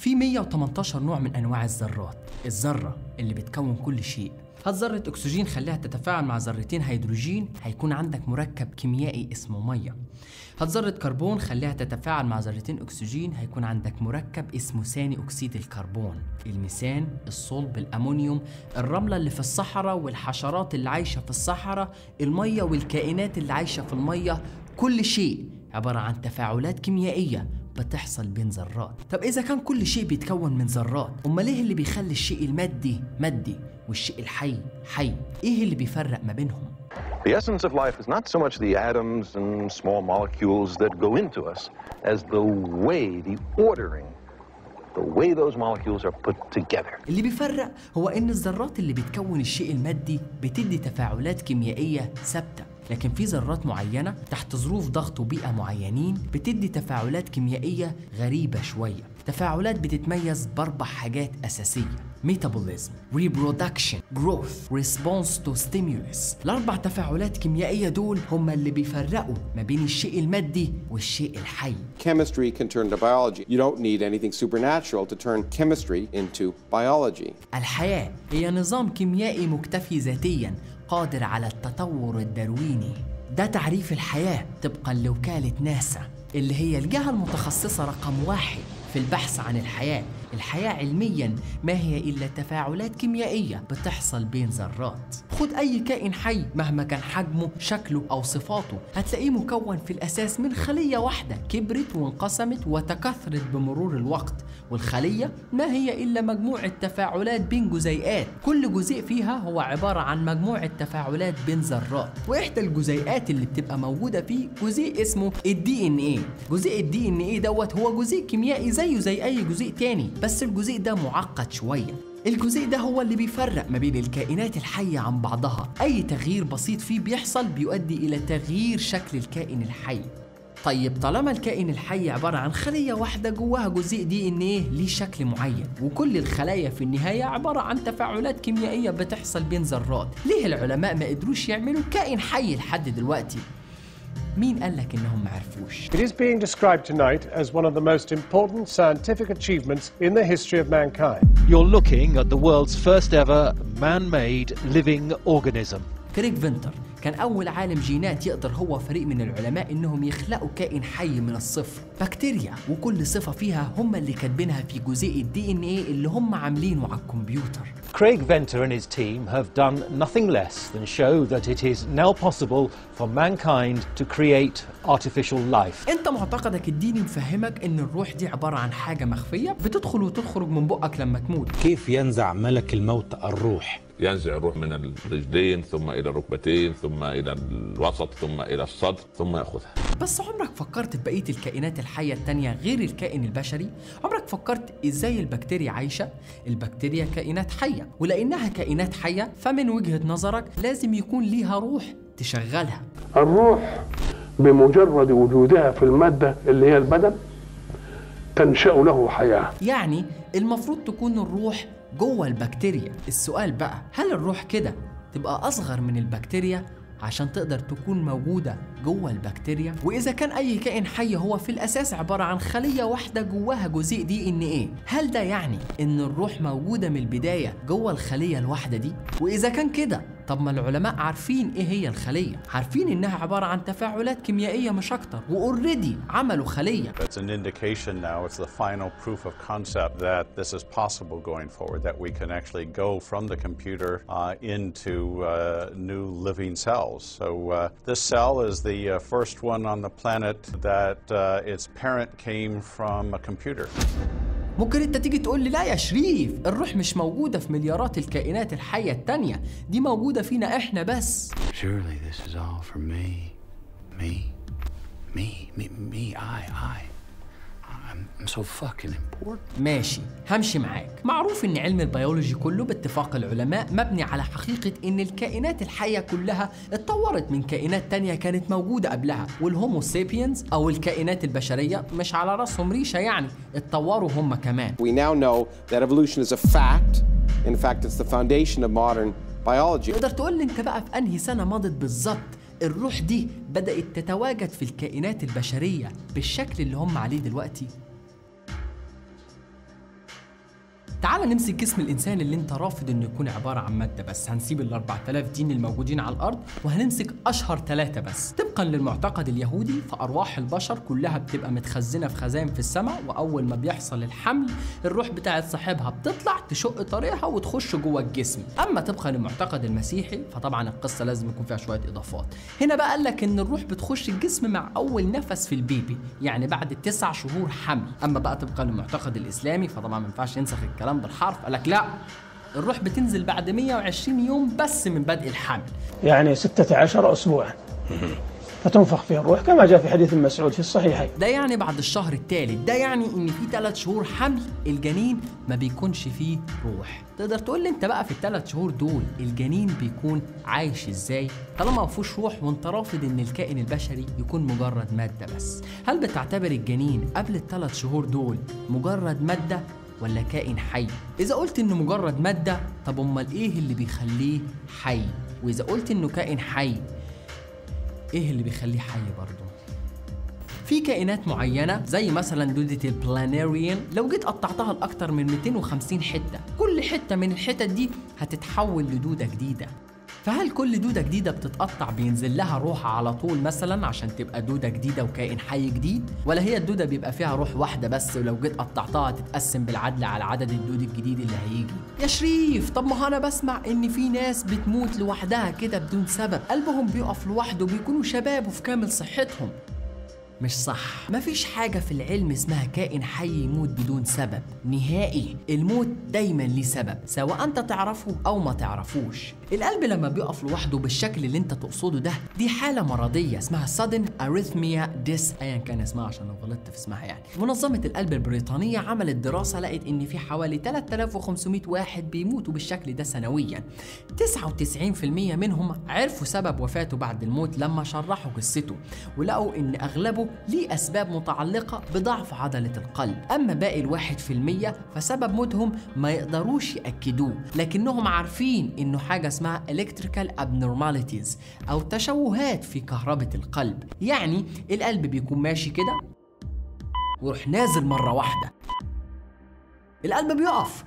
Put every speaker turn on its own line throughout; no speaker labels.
في 118 نوع من انواع الذرات الذره اللي بتكون كل شيء هات ذرة أكسجين خليها تتفاعل مع ذرتين هيدروجين هيكون عندك مركب كيميائي اسمه مية هات ذرة كربون خليها تتفاعل مع ذرتين أكسجين هيكون عندك مركب اسمه ثاني أكسيد الكربون الميثان الصلب الأمونيوم الرملة اللي في الصحراء والحشرات اللي عايشة في الصحراء المية والكائنات اللي عايشة في المية كل شيء عبارة عن تفاعلات كيميائية بتحصل بين ذرات طب إذا كان كل شيء بيتكون من ذرات أمال إيه اللي بيخلي الشيء المادي مادي والشيء الحي حي إيه اللي بيفرق ما بينهم
The essence of life is not so much the atoms and small molecules that go into us as the way, the ordering, the way those molecules are put together.
اللي بيفرق هو إن الذرات اللي بتكون الشيء المادي بتدي تفاعلات كيميائية ثابتة لكن في ذرات معينة تحت ظروف ضغط وبيئة معينين بتدي تفاعلات كيميائية غريبة شوية تفاعلات بتتميز بأربع حاجات أساسية ميتابوليزم reproduction growth response to stimulus الأربع تفاعلات كيميائية دول هم اللي بيفرقوا ما بين الشيء المادي والشيء الحي
Chemistry can turn to biology. You don't need anything supernatural to turn chemistry into biology.
الحياة هي نظام كيميائي مكتفي ذاتيا قادر على التطور الدرويني ده تعريف الحياة طبقا لوكالة ناسا اللي هي الجهة المتخصصة رقم واحد في البحث عن الحياة الحياة علميا ما هي إلا تفاعلات كيميائية بتحصل بين ذرات خد أي كائن حي مهما كان حجمه شكله أو صفاته هتلاقيه مكون في الأساس من خلية واحدة كبرت وانقسمت وتكاثرت بمرور الوقت والخلية ما هي إلا مجموعة تفاعلات بين جزيئات كل جزيء فيها هو عبارة عن مجموعة تفاعلات بين ذرات وإحدى الجزيئات اللي بتبقى موجودة فيه جزيء اسمه الدي ان ايه جزيء الدي ان ايه دوت هو جزيء كيميائي زيه زي أي جزيء تاني بس الجزيء ده معقد شوية الجزيء ده هو اللي بيفرق ما بين الكائنات الحية عن بعضها أي تغيير بسيط فيه بيحصل بيؤدي إلى تغيير شكل الكائن الحي طيب طالما الكائن الحي عبارة عن خلية واحدة جواها جزيء دي ان ايه ليه شكل معين وكل الخلايا في النهاية عبارة عن تفاعلات كيميائية بتحصل بين ذرات ليه العلماء ما قدروش يعملوا كائن حي لحد دلوقتي مين قالك انهم معرفوش
It is being described tonight as one of the most important scientific achievements in the history of mankind.
You're looking at the world's first ever man made living organism.
كريك فينتر كان أول عالم جينات يقدر هو فريق من العلماء إنهم يخلقوا كائن حي من الصفر بكتيريا وكل صفة فيها هم اللي كاتبينها في جزيء الدي ان ايه اللي هم عاملينه على الكمبيوتر
Craig Venter and his team have done nothing less than show that it is now possible for mankind to create artificial life.
انت معتقدك الديني مفهمك ان الروح دي عبارة عن حاجة مخفية بتدخل وتخرج من بقك لما تموت
كيف ينزع ملك الموت الروح
ينزع الروح من الرجلين ثم الى الركبتين ثم الى الوسط ثم الى الصدر ثم ياخذها
بس عمرك فكرت في بقية الكائنات الحية التانية غير الكائن البشري؟ عمرك فكرت ازاي البكتيريا عايشة؟ البكتيريا كائنات حية ولأنها كائنات حية فمن وجهة نظرك لازم يكون ليها روح تشغلها
الروح بمجرد وجودها في المادة اللي هي البدن تنشأ له حياة
يعني المفروض تكون الروح جوه البكتيريا السؤال بقى هل الروح كده تبقى أصغر من البكتيريا عشان تقدر تكون موجودة جوه البكتيريا وإذا كان أي كائن حي هو في الأساس عبارة عن خلية واحدة جواها جزيء دي إن إيه هل ده يعني إن الروح موجودة من البداية جوه الخلية الواحدة دي وإذا كان كده طب ما العلماء عارفين ايه هي الخليه عارفين انها عباره عن تفاعلات كيميائيه مش اكتر واوريدي عملوا خليه
It's an indication now, it's the final proof of concept that this is possible going forward, that we can actually go from the computer uh, into uh, new living cells. So, uh, this cell is the uh, first one on the planet that uh, its parent came from a computer.
ممكن انت تيجي تقول لي لا يا شريف الروح مش موجوده في مليارات الكائنات الحيه التانيه دي موجوده فينا احنا بس
Surely this is all for me. Me. Me. Me. Me. I. I. I'm, I'm so fucking important.
ماشي همشي معاك معروف ان علم البيولوجي كله باتفاق العلماء مبني على حقيقة ان الكائنات الحية كلها اتطورت من كائنات تانية كانت موجودة قبلها والهومو سيبينز او الكائنات البشرية مش على راسهم ريشة يعني اتطوروا هم كمان
We now know that evolution is a fact. In fact, it's the foundation of modern biology.
تقدر تقول لي انت بقى في انهي سنة مضت بالظبط الروح دي بدأت تتواجد في الكائنات البشرية بالشكل اللي هم عليه دلوقتي تعال نمسك جسم الانسان اللي انت رافض انه يكون عباره عن ماده بس هنسيب ال 4000 دين الموجودين على الارض وهنمسك اشهر ثلاثه بس طبقا للمعتقد اليهودي فارواح البشر كلها بتبقى متخزنه في خزائن في السماء واول ما بيحصل الحمل الروح بتاعت صاحبها بتطلع تشق طريقها وتخش جوه الجسم اما طبقا للمعتقد المسيحي فطبعا القصه لازم يكون فيها شويه اضافات هنا بقى قال لك ان الروح بتخش الجسم مع اول نفس في البيبي يعني بعد تسع شهور حمل اما بقى طبقا للمعتقد الاسلامي فطبعا ما ينفعش ينسخ الكلام بالحرف قال لك لا الروح بتنزل بعد 120 يوم بس من بدء الحمل
يعني 16 أسبوعا فتنفخ فيها الروح كما جاء في حديث مسعود في الصحيحين
ده يعني بعد الشهر الثالث ده يعني ان في ثلاث شهور حمل الجنين ما بيكونش فيه روح تقدر تقول لي انت بقى في الثلاث شهور دول الجنين بيكون عايش ازاي طالما ما فيهوش روح وانت رافض ان الكائن البشري يكون مجرد ماده بس هل بتعتبر الجنين قبل الثلاث شهور دول مجرد ماده ولا كائن حي اذا قلت انه مجرد ماده طب امال ايه اللي بيخليه حي واذا قلت انه كائن حي ايه اللي بيخليه حي برضه في كائنات معينة زي مثلا دودة البلانيريان لو جيت قطعتها لأكتر من 250 حتة كل حتة من الحتت دي هتتحول لدودة جديدة فهل كل دودة جديدة بتتقطع بينزل لها روح على طول مثلا عشان تبقى دودة جديدة وكائن حي جديد ولا هي الدودة بيبقى فيها روح واحدة بس ولو جيت قطعتها تتقسم بالعدل على عدد الدود الجديد اللي هيجي يا شريف طب ما انا بسمع ان في ناس بتموت لوحدها كده بدون سبب قلبهم بيقف لوحده بيكونوا شباب وفي كامل صحتهم مش صح مفيش حاجة في العلم اسمها كائن حي يموت بدون سبب نهائي الموت دايما ليه سبب سواء انت تعرفه او ما تعرفوش القلب لما بيقف لوحده بالشكل اللي انت تقصده ده دي حالة مرضية اسمها sudden arrhythmia dis ايا كان اسمها عشان لو غلطت في اسمها يعني منظمة القلب البريطانية عملت دراسة لقت ان في حوالي 3500 واحد بيموتوا بالشكل ده سنويا 99% منهم عرفوا سبب وفاته بعد الموت لما شرحوا قصته ولقوا ان اغلبه ليه اسباب متعلقة بضعف عضلة القلب اما باقي الواحد في المية فسبب موتهم ما يقدروش يأكدوه لكنهم عارفين انه حاجة اسمها electrical abnormalities او تشوهات في كهربة القلب يعني القلب بيكون ماشي كده ويروح نازل مرة واحدة القلب بيقف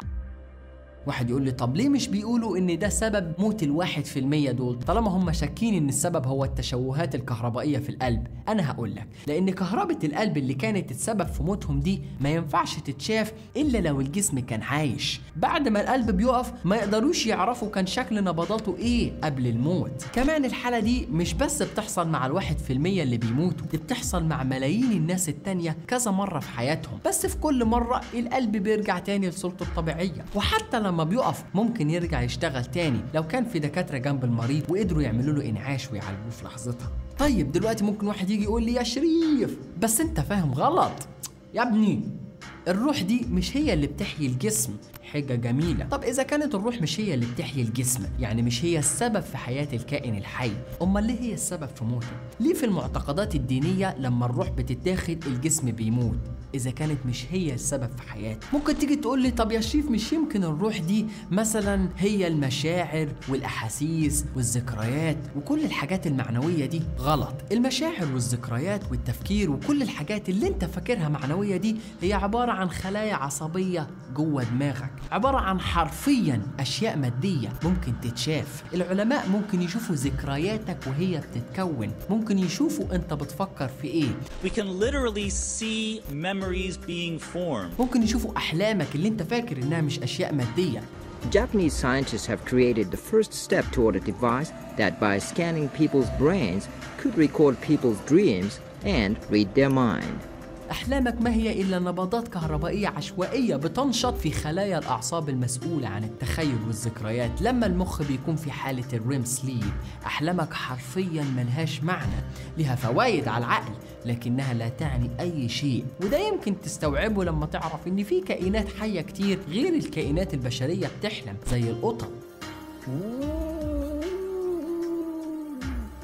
واحد يقول لي طب ليه مش بيقولوا ان ده سبب موت الواحد في المية دول طالما هم شاكين ان السبب هو التشوهات الكهربائية في القلب انا هقول لك لان كهربة القلب اللي كانت السبب في موتهم دي ما ينفعش تتشاف الا لو الجسم كان عايش بعد ما القلب بيقف ما يقدروش يعرفوا كان شكل نبضاته ايه قبل الموت كمان الحالة دي مش بس بتحصل مع الواحد في المية اللي بيموتوا دي بتحصل مع ملايين الناس التانية كذا مرة في حياتهم بس في كل مرة القلب بيرجع تاني لصورته الطبيعية وحتى لما بيقف ممكن يرجع يشتغل تاني لو كان في دكاترة جنب المريض وقدروا يعملوا له انعاش ويعالجوه في لحظتها طيب دلوقتي ممكن واحد يجي يقول لي يا شريف بس انت فاهم غلط يا ابني الروح دي مش هي اللي بتحيي الجسم حجة جميلة طب إذا كانت الروح مش هي اللي بتحيي الجسم يعني مش هي السبب في حياة الكائن الحي أمال ليه هي السبب في موته ليه في المعتقدات الدينية لما الروح بتتاخد الجسم بيموت إذا كانت مش هي السبب في حياته ممكن تيجي تقول لي طب يا شريف مش يمكن الروح دي مثلا هي المشاعر والأحاسيس والذكريات وكل الحاجات المعنوية دي غلط المشاعر والذكريات والتفكير وكل الحاجات اللي انت فاكرها معنوية دي هي عبارة عن خلايا عصبية جوه دماغك عبارة عن حرفيا أشياء مادية ممكن تتشاف العلماء ممكن يشوفوا ذكرياتك وهي بتتكون ممكن يشوفوا انت بتفكر في ايه
We can literally see memories being formed.
ممكن يشوفوا أحلامك اللي انت فاكر انها مش أشياء مادية
Japanese scientists have created the first step toward a device that, by scanning people's brains, could record people's dreams and read their mind.
أحلامك ما هي إلا نبضات كهربائية عشوائية بتنشط في خلايا الأعصاب المسؤولة عن التخيل والذكريات لما المخ بيكون في حالة الريم سليب أحلامك حرفيا ملهاش معنى لها فوائد على العقل لكنها لا تعني أي شيء وده يمكن تستوعبه لما تعرف إن في كائنات حية كتير غير الكائنات البشرية بتحلم زي القطط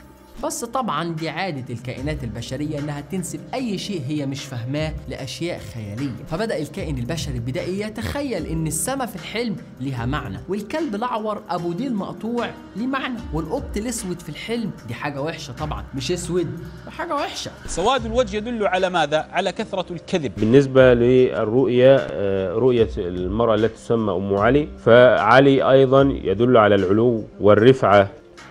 بس طبعا دي عادة الكائنات البشرية انها تنسب اي شيء هي مش فاهماه لاشياء خيالية فبدأ الكائن البشري البدائي يتخيل ان السما في الحلم ليها معنى والكلب الاعور ابو ديل مقطوع ليه معنى والقط الاسود في الحلم دي حاجة وحشة طبعا مش اسود ده حاجة وحشة
سواد الوجه يدل على ماذا؟ على كثرة الكذب
بالنسبة للرؤية آه، رؤية المرأة التي تسمى أم علي فعلي أيضا يدل على العلو والرفعة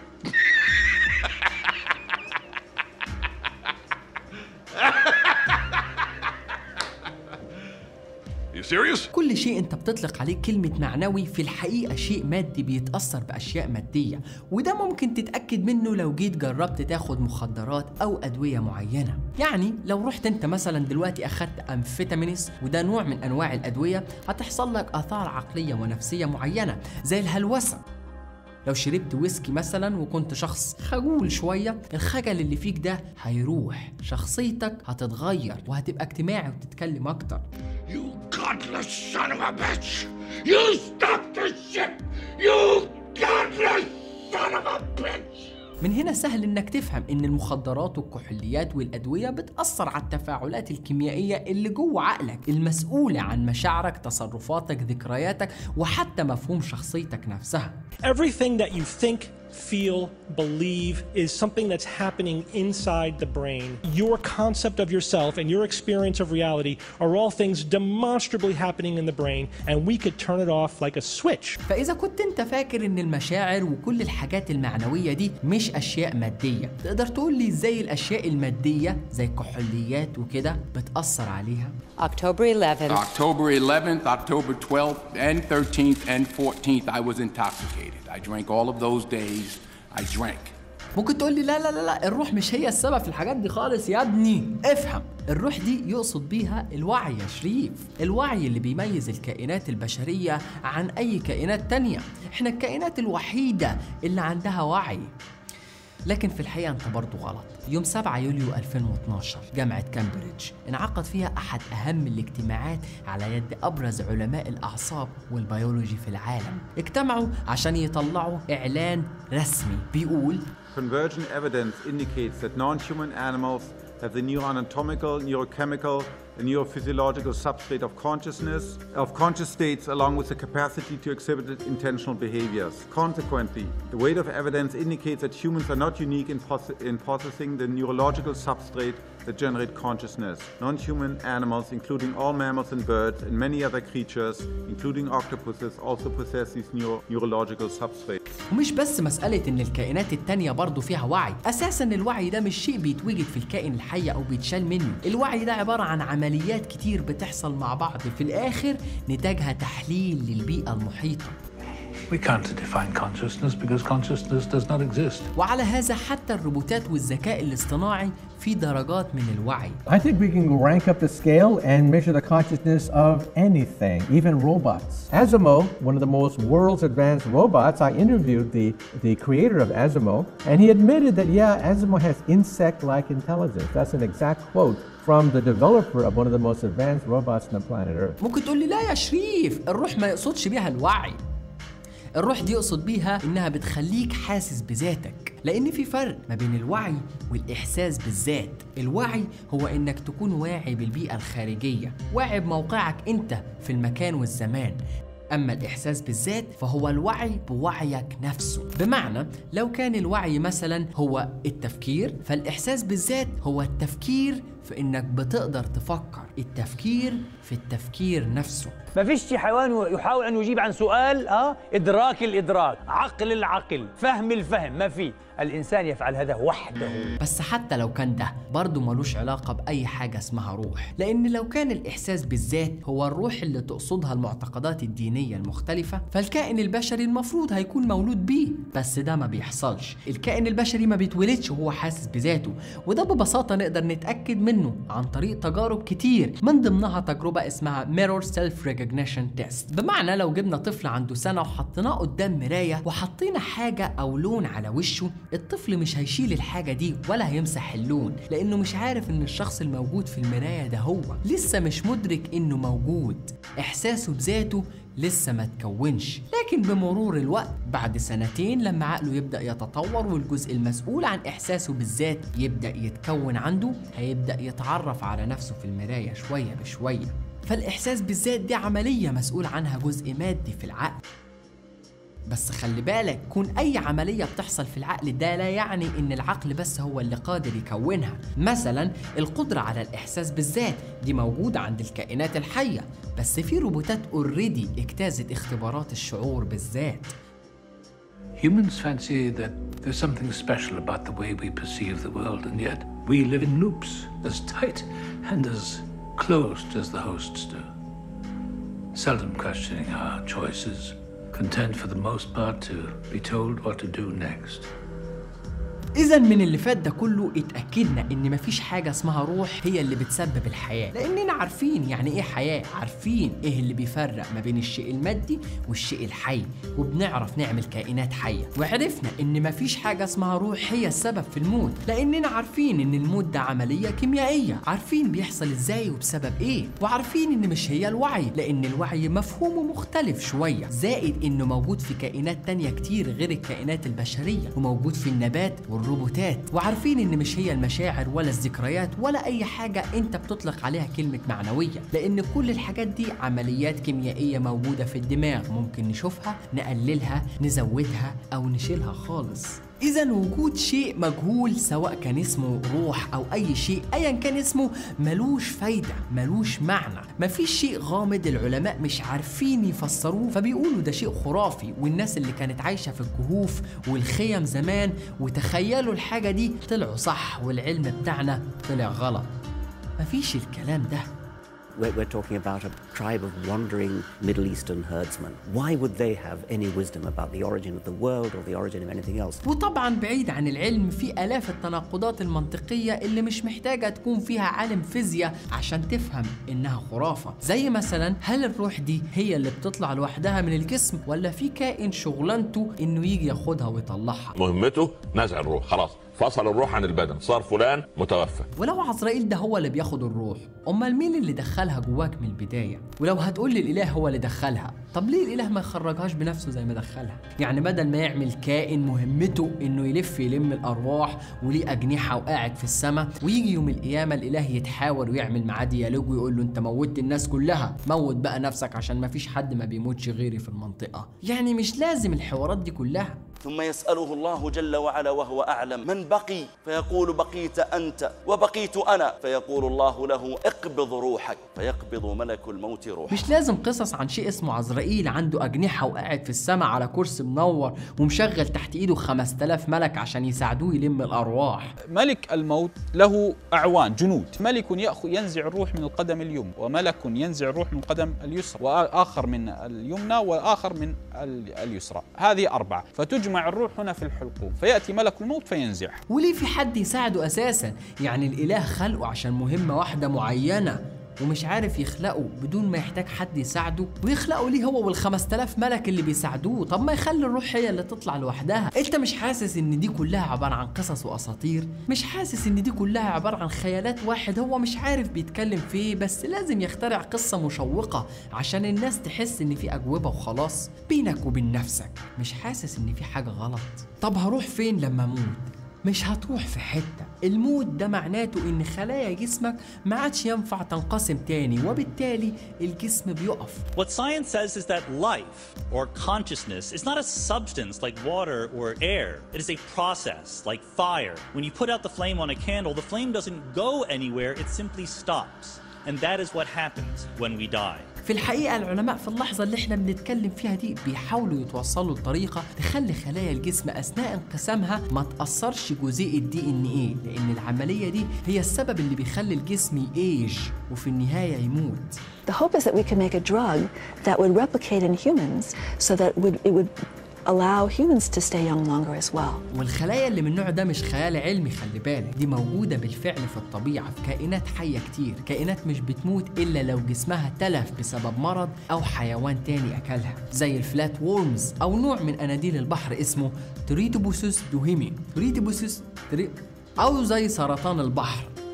You serious? كل شيء انت بتطلق عليه كلمة معنوي في الحقيقة شيء مادي بيتأثر بأشياء مادية وده ممكن تتأكد منه لو جيت جربت تاخد مخدرات أو أدوية معينة يعني لو رحت انت مثلا دلوقتي أخدت أمفيتامينس وده نوع من أنواع الأدوية هتحصل لك آثار عقلية ونفسية معينة زي الهلوسة لو شربت ويسكي مثلا وكنت شخص خجول شوية الخجل اللي فيك ده هيروح شخصيتك هتتغير وهتبقى اجتماعي وتتكلم أكتر
You godless son of a bitch! You stop the ship! You godless son of a bitch!
من هنا سهل انك تفهم ان المخدرات والكحوليات والادويه بتاثر على التفاعلات الكيميائيه اللي جوه عقلك المسؤوله عن مشاعرك تصرفاتك ذكرياتك وحتى مفهوم شخصيتك نفسها
Everything that you think, feel, believe is something that's happening inside the brain. Your concept of yourself and your experience of reality are all things demonstrably happening in the brain, and we could turn it off like a switch.
فاذا كنت انت فاكر ان المشاعر وكل الحاجات المعنويه دي مش اشياء ماديه تقدر تقول لي ازاي الاشياء الماديه زي الكحوليات وكده بتاثر عليها
October 11th.
October 11th, October 12th, and 13th, and 14th, I was intoxicated. I drank all of those days. I drank.
ممكن تقول لي لا لا لا لا الروح مش هي السبب في الحاجات دي خالص يا ابني افهم الروح دي يقصد بيها الوعي يا شريف الوعي اللي بيميز الكائنات البشرية عن أي كائنات تانية احنا الكائنات الوحيدة اللي عندها وعي لكن في الحقيقة أنت برضو غلط يوم 7 يوليو 2012 جامعة كامبريدج انعقد فيها أحد أهم الاجتماعات على يد أبرز علماء الأعصاب والبيولوجي في العالم اجتمعوا عشان يطلعوا إعلان رسمي بيقول
Convergent evidence indicates that non-human animals have the neuroanatomical, neurochemical, and neurophysiological substrate of consciousness, of conscious states, along with the capacity to exhibit intentional behaviors. Consequently, the weight of evidence indicates that humans are not unique in, poss- in possessing the neurological substrate that generate consciousness. Non-human animals, including all mammals and birds, and many other creatures, including octopuses, also possess these neuro- neurological substrates.
ومش بس مسألة إن الكائنات التانية برضه فيها وعي، أساسا الوعي ده مش شيء بيتوجد في الكائن الحي أو بيتشال منه، الوعي ده عبارة عن عمليات كتير بتحصل مع بعض في الآخر نتاجها تحليل للبيئة المحيطة.
We can't define consciousness because consciousness does not exist.
وعلى هذا حتى الروبوتات والذكاء الاصطناعي في درجات من الوعي.
I think we can rank up the scale and measure the consciousness of anything, even robots. Asimo, one of the most world's advanced robots, I interviewed the, the creator of Asimo, and he admitted that, yeah, Asimo has insect like intelligence. That's an exact quote from the developer of one of the most advanced robots on the planet Earth.
ممكن تقول لي لا يا شريف الروح ما يقصدش بيها الوعي الروح دي يقصد بيها انها بتخليك حاسس بذاتك لان في فرق ما بين الوعي والاحساس بالذات الوعي هو انك تكون واعي بالبيئه الخارجيه واعي بموقعك انت في المكان والزمان أما الإحساس بالذات فهو الوعي بوعيك نفسه بمعنى لو كان الوعي مثلا هو التفكير فالإحساس بالذات هو التفكير في إنك بتقدر تفكر التفكير في التفكير نفسه
ما فيش حيوان يحاول ان يجيب عن سؤال اه ادراك الادراك عقل العقل فهم الفهم ما في الانسان يفعل هذا وحده
بس حتى لو كان ده برضه ملوش علاقة بأي حاجة اسمها روح لأن لو كان الإحساس بالذات هو الروح اللي تقصدها المعتقدات الدينية المختلفة فالكائن البشري المفروض هيكون مولود بيه بس ده ما بيحصلش الكائن البشري ما بيتولدش وهو حاسس بذاته وده ببساطة نقدر نتأكد منه عن طريق تجارب كتير من ضمنها تجربة اسمها Mirror Self Recognition Test بمعنى لو جبنا طفل عنده سنة وحطيناه قدام مراية وحطينا حاجة أو لون على وشه الطفل مش هيشيل الحاجة دي ولا هيمسح اللون لأنه مش عارف إن الشخص الموجود في المراية ده هو لسه مش مدرك إنه موجود إحساسه بذاته لسه ما تكونش لكن بمرور الوقت بعد سنتين لما عقله يبدأ يتطور والجزء المسؤول عن إحساسه بالذات يبدأ يتكون عنده هيبدأ يتعرف على نفسه في المراية شوية بشوية فالإحساس بالذات دي عملية مسؤول عنها جزء مادي في العقل بس خلي بالك كون أي عملية بتحصل في العقل ده لا يعني إن العقل بس هو اللي قادر يكونها مثلا القدرة على الإحساس بالذات دي موجودة عند الكائنات الحية بس في روبوتات اوريدي اجتازت اختبارات الشعور بالذات
Humans fancy that there's something special about the way we perceive the world, and yet we live in loops as tight and as closed as the hosts do. Seldom questioning our choices, content for the most part to be told what to do next.
إذا من اللي فات ده كله اتأكدنا إن مفيش حاجة اسمها روح هي اللي بتسبب الحياة، لأننا عارفين يعني إيه حياة، عارفين إيه اللي بيفرق ما بين الشيء المادي والشيء الحي، وبنعرف نعمل كائنات حية، وعرفنا إن مفيش حاجة اسمها روح هي السبب في الموت، لأننا عارفين إن الموت ده عملية كيميائية، عارفين بيحصل إزاي وبسبب إيه، وعارفين إن مش هي الوعي، لأن الوعي مفهومه مختلف شوية، زائد إنه موجود في كائنات تانية كتير غير الكائنات البشرية، وموجود في النبات والروبوتات وعارفين ان مش هي المشاعر ولا الذكريات ولا اي حاجة انت بتطلق عليها كلمة معنوية لان كل الحاجات دي عمليات كيميائية موجودة في الدماغ ممكن نشوفها نقللها نزودها او نشيلها خالص إذا وجود شيء مجهول سواء كان اسمه روح أو أي شيء أيا كان اسمه ملوش فايدة ملوش معنى مفيش شيء غامض العلماء مش عارفين يفسروه فبيقولوا ده شيء خرافي والناس اللي كانت عايشة في الكهوف والخيم زمان وتخيلوا الحاجة دي طلعوا صح والعلم بتاعنا طلع غلط مفيش الكلام ده
We're, we're talking about a tribe of wandering Middle Eastern herdsmen. Why would they have any wisdom about the origin of the world or the origin of anything else?
وطبعا بعيد عن العلم في آلاف التناقضات المنطقية اللي مش محتاجة تكون فيها عالم فيزياء عشان تفهم إنها خرافة زي مثلا هل الروح دي هي اللي بتطلع لوحدها من الجسم ولا في كائن شغلانته إنه يجي ياخدها ويطلعها
مهمته نزع الروح خلاص فصل الروح عن البدن صار فلان متوفى
ولو عزرائيل ده هو اللي بياخد الروح امال مين اللي دخلها جواك من البدايه ولو هتقول لي الاله هو اللي دخلها طب ليه الاله ما يخرجهاش بنفسه زي ما دخلها يعني بدل ما يعمل كائن مهمته انه يلف يلم الارواح وليه اجنحه وقاعد في السماء ويجي يوم القيامه الاله يتحاور ويعمل معاه ديالوج ويقول له انت موتت الناس كلها موت بقى نفسك عشان ما فيش حد ما بيموتش غيري في المنطقه يعني مش لازم الحوارات دي كلها
ثم يسأله الله جل وعلا وهو أعلم من بقي فيقول بقيت أنت وبقيت أنا فيقول الله له اقبض روحك فيقبض ملك الموت روحك
مش لازم قصص عن شيء اسمه عزرائيل عنده أجنحة وقاعد في السماء على كرسي منور ومشغل تحت إيده 5000 ملك عشان يساعدوه يلم الأرواح
ملك الموت له أعوان جنود ملك يأخذ ينزع الروح من القدم اليمنى وملك ينزع الروح من القدم اليسرى وآخر من اليمنى وآخر من اليسرى هذه أربعة فتجمع الروح هنا في الحلقوم فيأتي ملك الموت فينزعها
وليه في حد يساعده أساسا يعني الإله خلقه عشان مهمة واحدة معينة ومش عارف يخلقه بدون ما يحتاج حد يساعده ويخلقه ليه هو والخمس تلاف ملك اللي بيساعدوه طب ما يخلي الروح هي اللي تطلع لوحدها انت مش حاسس ان دي كلها عبارة عن قصص واساطير مش حاسس ان دي كلها عبارة عن خيالات واحد هو مش عارف بيتكلم في ايه بس لازم يخترع قصة مشوقة عشان الناس تحس ان في اجوبة وخلاص بينك وبين نفسك مش حاسس ان في حاجة غلط طب هروح فين لما اموت مش هتروح في حتة الموت ده معناته ان خلايا جسمك ما عادش ينفع تنقسم تاني وبالتالي الجسم بيقف
What science says is that life or consciousness is not a substance like water or air. It is a process like fire. When you put out the flame on a candle, the flame doesn't go anywhere, it simply stops. And that is what happens when we die.
في الحقيقة العلماء في اللحظة اللي احنا بنتكلم فيها دي بيحاولوا يتوصلوا لطريقة تخلي خلايا الجسم أثناء انقسامها ما تأثرش جزيء الدي ان ايه لأن العملية دي هي السبب اللي بيخلي الجسم يأيج وفي النهاية يموت
The hope is that we can make a drug that would replicate in humans so that would, it would allow humans to stay young longer as well.
والخلايا اللي من النوع ده مش خيال علمي خلي بالك دي موجودة بالفعل في الطبيعة في كائنات حية كتير كائنات مش بتموت إلا لو جسمها تلف بسبب مرض أو حيوان تاني أكلها زي الفلات وورمز أو نوع من أناديل البحر اسمه تريتوبوسوس دوهيمي تريتوبوسوس تري... أو زي سرطان البحر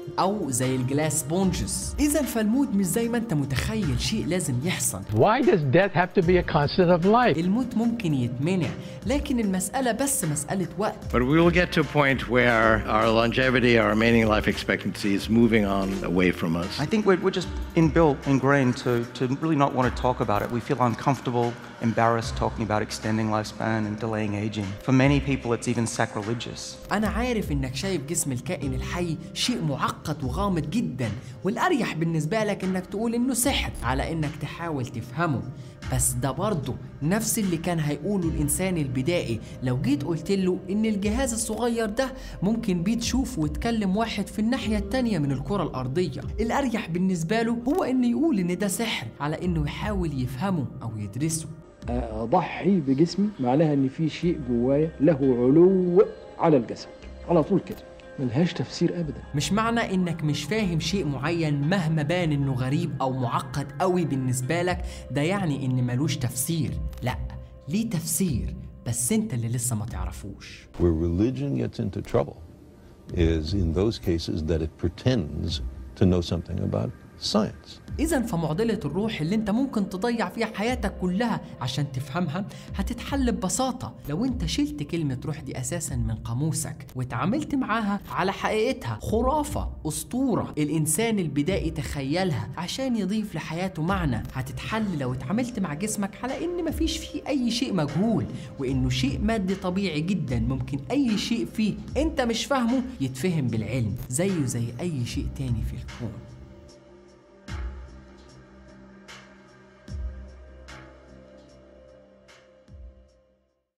أو زي الجلاس سبونجز إذا فالموت مش زي ما أنت متخيل شيء لازم يحصل
Why does death have to be a constant of life?
الموت ممكن يتمنع لكن المسألة بس مسألة وقت
But we will get to a point where our longevity, our remaining life expectancy is moving on away from us.
I think we're, we're just inbuilt, ingrained to, to really not want to talk about it. We feel uncomfortable, embarrassed talking about extending lifespan and delaying aging. For many people, it's even sacrilegious.
أنا عارف إنك شايف جسم الكائن الحي شيء معقد وغامض جدا والأريح بالنسبة لك إنك تقول إنه سحر على إنك تحاول تفهمه بس ده برضه نفس اللي كان هيقوله الإنسان البدائي لو جيت قلت له إن الجهاز الصغير ده ممكن بيه تشوف وتكلم واحد في الناحية التانية من الكرة الأرضية الأريح بالنسبة له هو إنه يقول إن ده سحر على إنه يحاول يفهمه أو يدرسه
اضحي بجسمي معناها ان في شيء جوايا له علو على الجسد على طول كده ملهاش تفسير ابدا
مش معنى انك مش فاهم شيء معين مهما بان انه غريب او معقد قوي بالنسبة لك ده يعني ان ملوش تفسير لا ليه تفسير بس انت اللي لسه ما تعرفوش
Where religion gets into trouble is in those cases that it pretends to know something about science.
إذا فمعضلة الروح اللي أنت ممكن تضيع فيها حياتك كلها عشان تفهمها هتتحل ببساطة لو أنت شلت كلمة روح دي أساسا من قاموسك واتعاملت معاها على حقيقتها خرافة أسطورة الإنسان البدائي تخيلها عشان يضيف لحياته معنى هتتحل لو اتعاملت مع جسمك على إن مفيش فيه أي شيء مجهول وإنه شيء مادي طبيعي جدا ممكن أي شيء فيه أنت مش فاهمه يتفهم بالعلم زيه زي أي شيء تاني في الكون